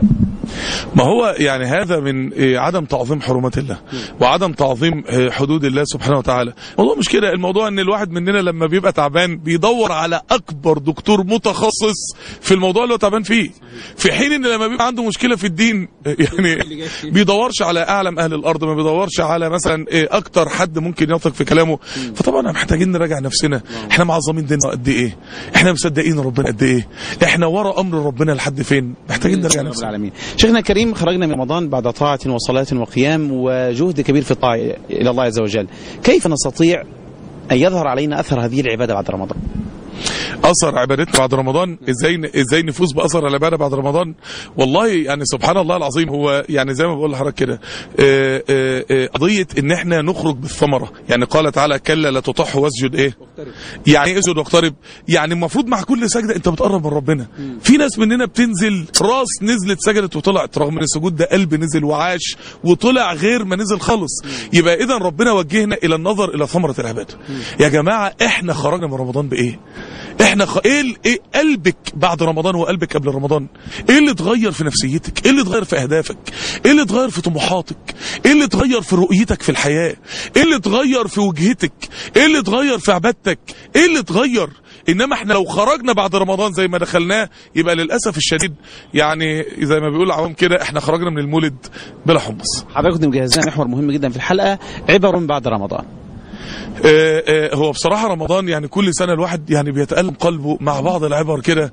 ما هو يعني هذا من إيه، عدم تعظيم حرمات الله وعدم تعظيم إيه، حدود الله سبحانه وتعالى الموضوع مش كده الموضوع ان الواحد مننا لما بيبقى تعبان بيدور على اكبر دكتور متخصص في الموضوع اللي هو تعبان فيه في حين ان لما بيبقى عنده مشكله في الدين يعني بيدورش على اعلم اهل الارض ما بيدورش على مثلا إيه، اكتر حد ممكن يثق في كلامه فطبعا احنا محتاجين نراجع نفسنا احنا معظمين ديننا قد ايه احنا مصدقين ربنا قد ايه احنا ورا امر ربنا لحد فين محتاجين نراجع رب نفسنا العالمين شيخنا الكريم خرجنا من رمضان بعد طاعة وصلاة وقيام وجهد كبير في الطاعة إلى الله عز وجل كيف نستطيع أن يظهر علينا أثر هذه العبادة بعد رمضان اثر عبادتنا بعد رمضان ازاي ازاي نفوز باثر العباده بعد رمضان والله يعني سبحان الله العظيم هو يعني زي ما بقول لحضرتك كده آه، آه، آه، قضيه ان احنا نخرج بالثمره يعني قال تعالى كلا لا تطح واسجد ايه يعني ايه اسجد واقترب يعني المفروض مع كل سجده انت بتقرب من ربنا في ناس مننا بتنزل راس نزلت سجدت وطلعت رغم ان السجود ده قلب نزل وعاش وطلع غير ما نزل خالص يبقى اذا ربنا وجهنا الى النظر الى ثمره العباده يا جماعه احنا خرجنا من رمضان بايه احنا خ... ايه ال- ايه قلبك بعد رمضان وقلبك قبل رمضان ايه اللي اتغير في نفسيتك ايه اللي اتغير في اهدافك ايه اللي اتغير في طموحاتك ايه اللي اتغير في رؤيتك في الحياه ايه اللي اتغير في وجهتك ايه اللي اتغير في عبادتك ايه اللي اتغير انما احنا لو خرجنا بعد رمضان زي ما دخلناه يبقى للاسف الشديد يعني زي ما بيقول العوام كده احنا خرجنا من المولد بلا حمص حضرتك كنت مجهز لنا محور مهم جدا في الحلقة عبر بعد رمضان آه، آه، هو بصراحة رمضان يعني كل سنة الواحد يعني بيتألم قلبه مع بعض العبر كده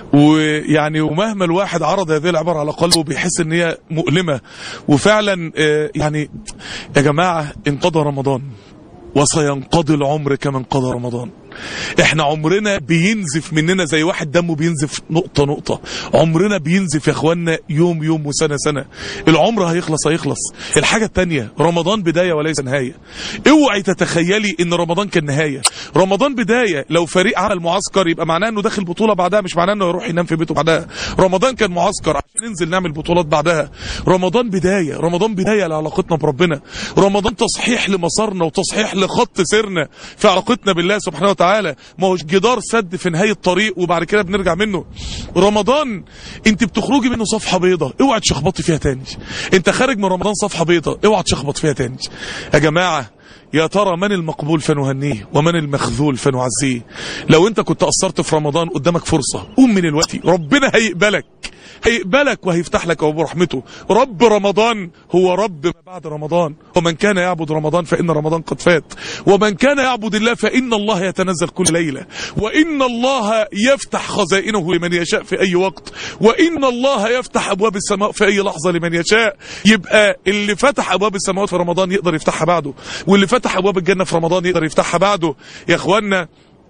ويعني ومهما الواحد عرض هذه العبر على قلبه بيحس ان هي مؤلمة وفعلا آه، يعني يا جماعة انقضى رمضان وسينقضي العمر كما انقضى رمضان احنا عمرنا بينزف مننا زي واحد دمه بينزف نقطة نقطة عمرنا بينزف يا اخوانا يوم يوم وسنة سنة العمر هيخلص هيخلص الحاجة التانية رمضان بداية وليس نهاية اوعي تتخيلي ان رمضان كان نهاية رمضان بداية لو فريق عمل معسكر يبقى معناه انه داخل بطولة بعدها مش معناه انه يروح ينام في بيته بعدها رمضان كان معسكر عشان ننزل نعمل بطولات بعدها رمضان بداية رمضان بداية لعلاقتنا بربنا رمضان تصحيح لمسارنا وتصحيح لخط سيرنا في علاقتنا بالله سبحانه وتعالى ما هوش جدار سد في نهاية الطريق وبعد كده بنرجع منه رمضان انت بتخرجي منه صفحة بيضة اوعى تشخبطي فيها تاني انت خارج من رمضان صفحة بيضة اوعى تشخبط فيها تاني يا جماعة يا ترى من المقبول فنهنيه ومن المخذول فنعزيه لو انت كنت قصرت في رمضان قدامك فرصة قوم من الوقت ربنا هيقبلك هيقبلك وهيفتح لك ابواب رحمته رب رمضان هو رب ما بعد رمضان ومن كان يعبد رمضان فإن رمضان قد فات ومن كان يعبد الله فإن الله يتنزل كل ليلة وإن الله يفتح خزائنه لمن يشاء في أي وقت وإن الله يفتح أبواب السماء في أي لحظة لمن يشاء يبقى اللي فتح أبواب السماوات في رمضان يقدر يفتحها بعده واللي فتح أبواب الجنة في رمضان يقدر يفتحها بعده يا إخوانا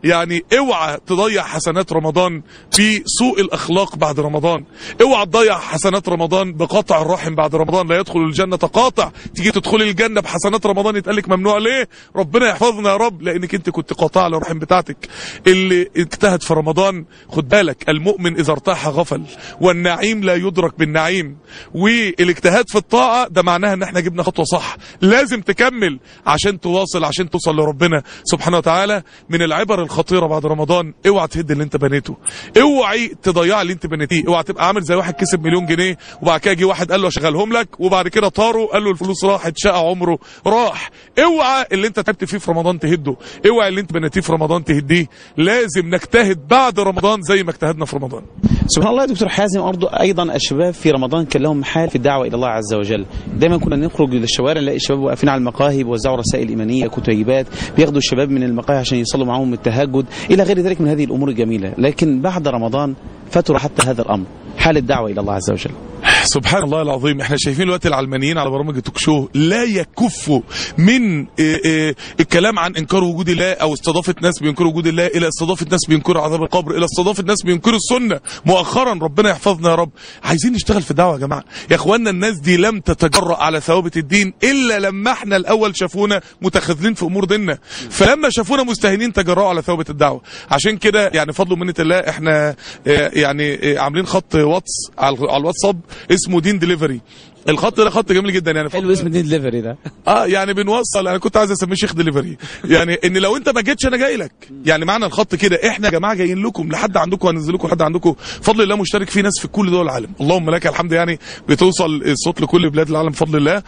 يعني اوعى تضيع حسنات رمضان في سوء الاخلاق بعد رمضان اوعى تضيع حسنات رمضان بقطع الرحم بعد رمضان لا يدخل الجنه قاطع تيجي تدخلي الجنه بحسنات رمضان يتقال لك ممنوع ليه ربنا يحفظنا يا رب لانك انت كنت قاطعه للرحم بتاعتك اللي اجتهد في رمضان خد بالك المؤمن اذا ارتاح غفل والنعيم لا يدرك بالنعيم والاجتهاد في الطاعه ده معناها ان احنا جبنا خطوه صح لازم تكمل عشان تواصل عشان توصل لربنا سبحانه وتعالى من العبر الخطيره بعد رمضان اوعى تهد اللي انت بنيته اوعي تضيع اللي انت بنيتيه اوعى تبقى عامل زي واحد كسب مليون جنيه وبعد كده جه واحد قال له اشغلهم لك وبعد كده طاروا قال له الفلوس راحت شقى عمره راح اوعى اللي انت تعبت فيه في رمضان تهده اوعى اللي انت بنيتيه في رمضان تهديه لازم نجتهد بعد رمضان زي ما اجتهدنا في رمضان سبحان الله يا دكتور حازم برضه ايضا الشباب في رمضان كان لهم حال في الدعوه الى الله عز وجل دايما كنا نخرج للشوارع نلاقي الشباب واقفين على المقاهي بيوزعوا رسائل ايمانيه كتيبات بياخدوا الشباب من المقاهي عشان يصلوا معاهم التهجد الى غير ذلك من هذه الامور الجميله لكن بعد رمضان فتر حتى هذا الامر حال الدعوه الى الله عز وجل سبحان الله العظيم احنا شايفين الوقت العلمانيين على برامج التوك شو لا يكفوا من اه اه الكلام عن انكار وجود الله او استضافه ناس بينكروا وجود الله الى استضافه ناس بينكروا عذاب القبر الى استضافه ناس بينكروا السنه مؤخرا ربنا يحفظنا يا رب عايزين نشتغل في الدعوه يا جماعه يا اخوانا الناس دي لم تتجرأ على ثوابت الدين الا لما احنا الاول شافونا متخاذلين في امور ديننا فلما شافونا مستهينين تجرأوا على ثوابت الدعوه عشان كده يعني فضل ومنه الله احنا اه يعني عاملين خط واتس على الواتساب اسمه دين ديليفري الخط ده خط جميل جدا يعني حلو اسم دين ديليفري ده اه يعني بنوصل انا كنت عايز اسميه شيخ ديليفري يعني ان لو انت ما جيتش انا جاي لك يعني معنى الخط كده احنا يا جماعه جايين لكم لحد عندكم هننزل لكم لحد عندكم فضل الله مشترك فيه ناس في كل دول العالم اللهم لك الحمد يعني بتوصل الصوت لكل بلاد العالم بفضل الله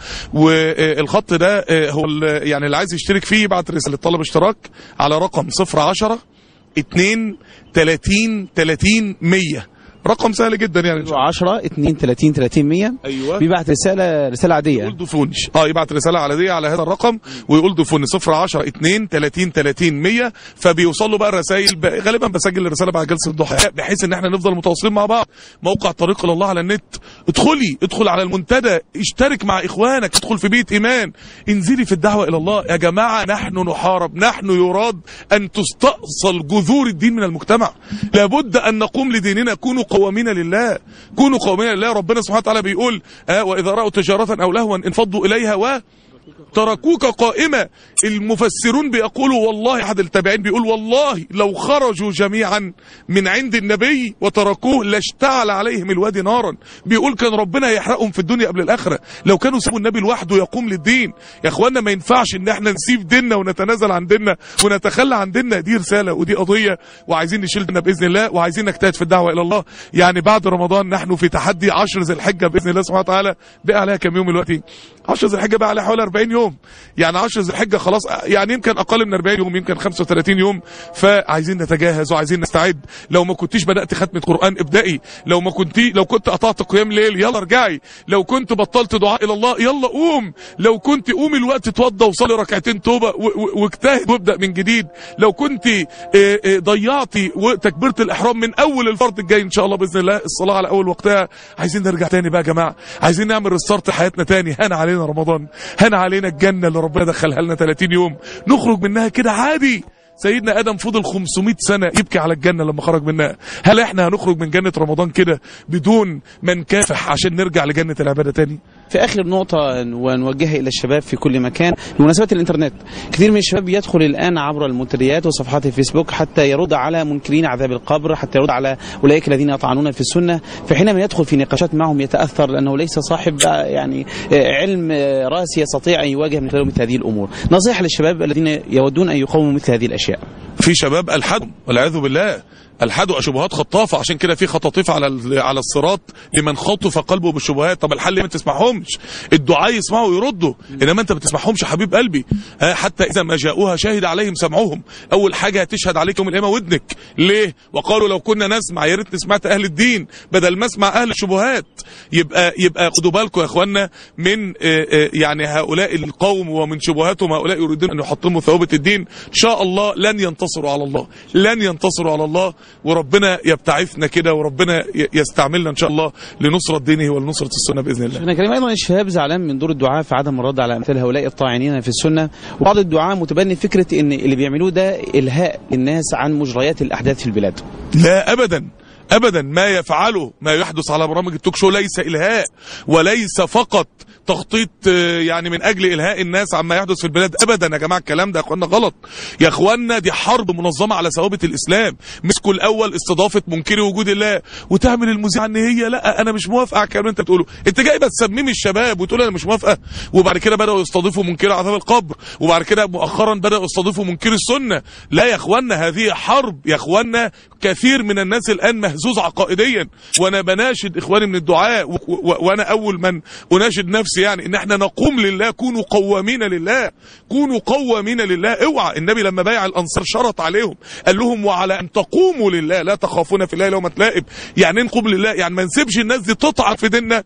والخط ده هو يعني اللي عايز يشترك فيه يبعت رساله طلب اشتراك على رقم 010 2 30 30 100 رقم سهل جدا يعني 10 2 30 30 100 ايوه بيبعت رساله رساله عاديه يقول ضيفونش اه يبعت رساله عاديه على هذا الرقم ويقول ضيفوني 010 2 30 30 100 فبيوصل له بقى الرسائل غالبا بسجل الرساله بعد جلسه الضحى بحيث ان احنا نفضل متواصلين مع بعض موقع طريق الى الله على النت ادخلي ادخل على المنتدى اشترك مع اخوانك ادخل في بيت ايمان انزلي في الدعوه الى الله يا جماعه نحن نحارب نحن يراد ان تستأصل جذور الدين من المجتمع لابد ان نقوم لديننا كونوا قوامين لله كونوا قوامين لله ربنا سبحانه وتعالى بيقول آه واذا راوا تجاره او لهوا انفضوا اليها و تركوك قائمة المفسرون بيقولوا والله أحد التابعين بيقول والله لو خرجوا جميعا من عند النبي وتركوه لاشتعل عليهم الوادي نارا بيقول كان ربنا يحرقهم في الدنيا قبل الآخرة لو كانوا سابوا النبي لوحده يقوم للدين يا اخوانا ما ينفعش ان احنا نسيب ديننا ونتنازل عن ديننا ونتخلى عن ديننا دي رسالة ودي قضية وعايزين نشيل ديننا بإذن الله وعايزين نجتهد في الدعوة إلى الله يعني بعد رمضان نحن في تحدي عشر ذي الحجة بإذن الله سبحانه وتعالى بقى عليها كم يوم دلوقتي 10 ذي الحجه بقى على حوالي 40 يوم يعني 10 ذي الحجه خلاص يعني يمكن اقل من 40 يوم يمكن 35 يوم فعايزين نتجهز وعايزين نستعد لو ما كنتيش بدات ختمه قران ابدأي لو ما كنتي لو كنت قطعت قيام ليل يلا ارجعي لو كنت بطلت دعاء الى الله يلا قوم لو كنت قومي الوقت اتوضى وصلي ركعتين توبه واجتهد وابدا من جديد لو كنت ضيعتي تكبيره الاحرام من اول الفرض الجاي ان شاء الله باذن الله الصلاه على اول وقتها عايزين نرجع تاني بقى يا جماعه عايزين نعمل ريستارت حياتنا تاني هان علينا رمضان هان علينا الجنة اللي ربنا دخلها لنا 30 يوم نخرج منها كده عادي سيدنا ادم فضل 500 سنه يبكي على الجنه لما خرج منها هل احنا هنخرج من جنه رمضان كده بدون ما نكافح عشان نرجع لجنه العباده تاني في اخر نقطه ونوجهها الى الشباب في كل مكان بمناسبه الانترنت كثير من الشباب يدخل الان عبر المنتديات وصفحات الفيسبوك حتى يرد على منكرين عذاب القبر حتى يرد على اولئك الذين يطعنون في السنه فحينما يدخل في نقاشات معهم يتاثر لانه ليس صاحب يعني علم راسي يستطيع ان يواجه من خلاله مثل هذه الامور نصيحه للشباب الذين يودون ان يقاوموا مثل هذه الاشياء في شباب الحدوا والعياذ بالله الحدوا شبهات خطافه عشان كده في خطاطيف على على الصراط لمن خطف قلبه بالشبهات طب الحل ما تسمعهمش الدعاء يسمعوا ويردوا انما انت ما بتسمعهمش حبيب قلبي حتى اذا ما جاءوها شهد عليهم سمعهم اول حاجه هتشهد عليك يوم القيامه ودنك ليه وقالوا لو كنا نسمع يا ريتني سمعت اهل الدين بدل ما اسمع اهل الشبهات يبقى يبقى خدوا بالكم يا اخوانا من يعني هؤلاء القوم ومن شبهاتهم هؤلاء يريدون ان يحطموا ثوابت الدين ان شاء الله لن ينتصروا على الله لن ينتصروا على الله وربنا يبتعثنا كده وربنا ي- يستعملنا ان شاء الله لنصره دينه ولنصره السنه باذن الله احنا كريم ايضا الشباب زعلان من دور الدعاء في عدم الرد على امثال هؤلاء الطاعنين في السنه وبعض الدعاء متبني فكره ان اللي بيعملوه ده الهاء الناس عن مجريات الاحداث في البلاد لا ابدا ابدا ما يفعله ما يحدث على برامج التوك شو ليس الهاء وليس فقط تخطيط آه، يعني من اجل الهاء الناس عما يحدث في البلاد ابدا يا جماعه الكلام ده يا اخوانا غلط يا اخوانا دي حرب منظمه على ثوابت الاسلام مسكوا الاول استضافه منكري وجود الله وتعمل المذيعه ان هي لا انا مش موافقه على الكلام اللي انت بتقوله انت جاي بس تسمم الشباب وتقول انا مش موافقه وبعد كده بداوا يستضيفوا منكري عذاب القبر وبعد كده مؤخرا بداوا يستضيفوا منكري السنه لا يا اخوانا هذه حرب يا اخوانا كثير من الناس الان مهزوز عقائديا وانا بناشد اخواني من الدعاء و- و- وانا اول من اناشد نفسي يعني ان احنا نقوم لله كونوا قوامين لله كونوا قوامين لله اوعى النبي لما بايع الانصار شرط عليهم قال لهم وعلى ان تقوموا لله لا تخافون في الله لومة لائم يعني إيه نقوم لله يعني ما نسيبش الناس دي تطعن في ديننا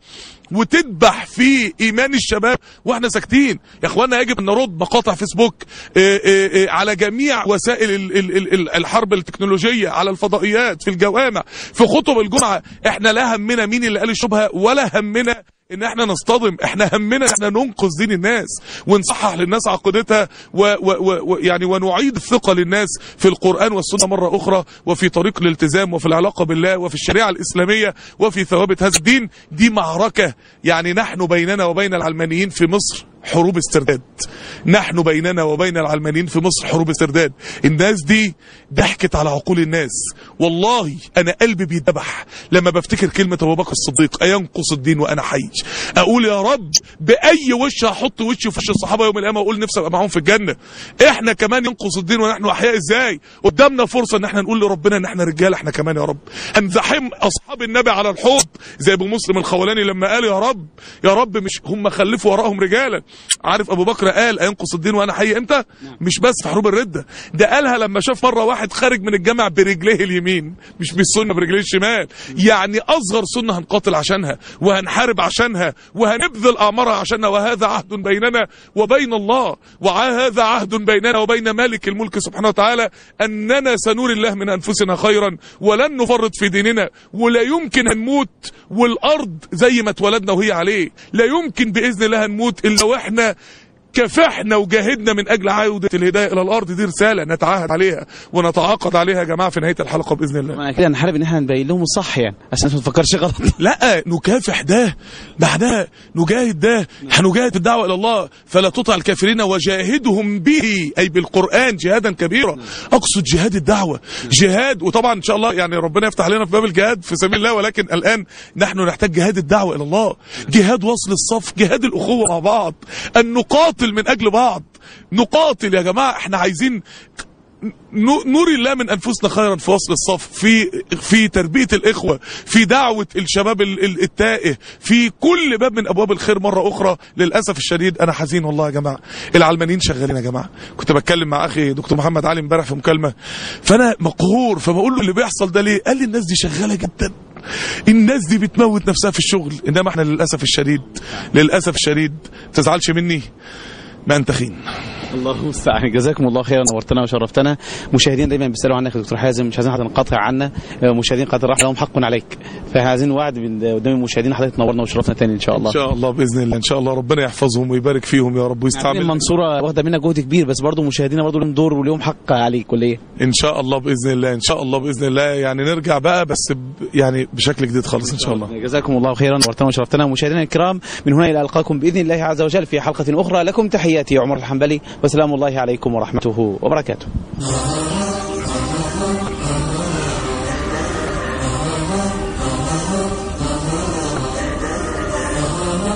وتذبح في ايمان الشباب واحنا ساكتين يا اخوانا يجب ان نرد مقاطع فيسبوك آه، آه، آه، على جميع وسائل ال- ال- ال- ال- الحرب التكنولوجيه على الفضائيات في الجوامع في خطب الجمعه احنا لا همنا مين اللي قال الشبهه ولا همنا ان احنا نصطدم احنا همنا ان احنا ننقذ دين الناس ونصحح للناس عقيدتها و و و و يعني ونعيد الثقه للناس في القران والسنه مره اخرى وفي طريق الالتزام وفي العلاقه بالله وفي الشريعه الاسلاميه وفي ثوابت هذا الدين دي معركه يعني نحن بيننا وبين العلمانيين في مصر حروب استرداد نحن بيننا وبين العلمانيين في مصر حروب استرداد الناس دي ضحكت على عقول الناس والله انا قلبي بيدبح لما بفتكر كلمه ابو بكر الصديق اينقص الدين وانا حي اقول يا رب باي وش هحط وشي في وش الصحابه يوم القيامه واقول نفسي ابقى معاهم في الجنه احنا كمان ينقص الدين ونحن احياء ازاي قدامنا فرصه ان احنا نقول لربنا ان احنا رجاله احنا كمان يا رب انزحم اصحاب النبي على الحوض زي ابو مسلم الخولاني لما قال يا رب يا رب مش هم خلفوا وراهم رجالا عارف ابو بكر قال اينقص الدين وانا حي امتى مش بس في حروب الرده ده قالها لما شاف مره واحد خارج من الجامع برجليه اليمين مش بالسنه برجليه الشمال يعني اصغر سنه هنقاتل عشانها وهنحارب عشانها وهنبذل اعمارها عشانها وهذا عهد بيننا وبين الله وهذا عهد بيننا وبين مالك الملك سبحانه وتعالى اننا سنري الله من انفسنا خيرا ولن نفرط في ديننا ولا يمكن هنموت والارض زي ما اتولدنا وهي عليه لا يمكن باذن الله هنموت الا واحنا كفحنا وجاهدنا من اجل عوده الهدايه الى الارض دي رساله نتعاهد عليها ونتعاقد عليها يا جماعه في نهايه الحلقه باذن الله انا كده نحارب ان احنا نبين لهم الصح يعني عشان الناس ما تفكرش غلط لا نكافح ده بعدها نجاهد ده هنجاهد الدعوة إلى الله فلا تطع الكافرين وجاهدهم به أي بالقرآن جهادا كبيرا أقصد جهاد الدعوة جهاد وطبعا إن شاء الله يعني ربنا يفتح علينا في باب الجهاد في سبيل الله ولكن الآن نحن نحتاج جهاد الدعوة إلى الله جهاد وصل الصف جهاد الأخوة مع بعض أن نقاتل من أجل بعض نقاتل يا جماعة احنا عايزين ن- نري الله من انفسنا خيرا في وصل الصف في في تربيه الاخوه في دعوه الشباب ال- ال- التائه في كل باب من ابواب الخير مره اخرى للاسف الشديد انا حزين والله يا جماعه العلمانيين شغالين يا جماعه كنت بتكلم مع اخي دكتور محمد علي امبارح في مكالمه فانا مقهور فبقول له اللي بيحصل ده ليه قال لي الناس دي شغاله جدا الناس دي بتموت نفسها في الشغل انما احنا للاسف الشديد للاسف الشديد ما تزعلش مني ما انت خين الله المستعان جزاكم الله خيرا نورتنا وشرفتنا مشاهدين دايما بيسالوا عنك يا دكتور حازم مش عايزين حد ننقطع عنا آه، مشاهدين قد راح لهم حق عليك فعايزين وعد من- قدام المشاهدين حضرتك تنورنا وشرفنا تاني ان شاء الله ان شاء الله باذن الله ان شاء الله ربنا يحفظهم ويبارك فيهم يا رب عارفين ويستعمل المنصوره واخده منا جهد كبير بس برضه مشاهدينا برضه لهم دور وليهم حق عليك ولا ايه؟ ان شاء الله باذن الله ان شاء الله باذن الله يعني نرجع بقى بس ب يعني بشكل جديد خالص ان شاء الله جزاكم الله خيرا نورتنا وشرفتنا مشاهدينا الكرام من هنا الى القاكم باذن الله عز وجل في حلقه اخرى لكم تحياتي عمر الحنبلي وسلام الله عليكم ورحمته وبركاته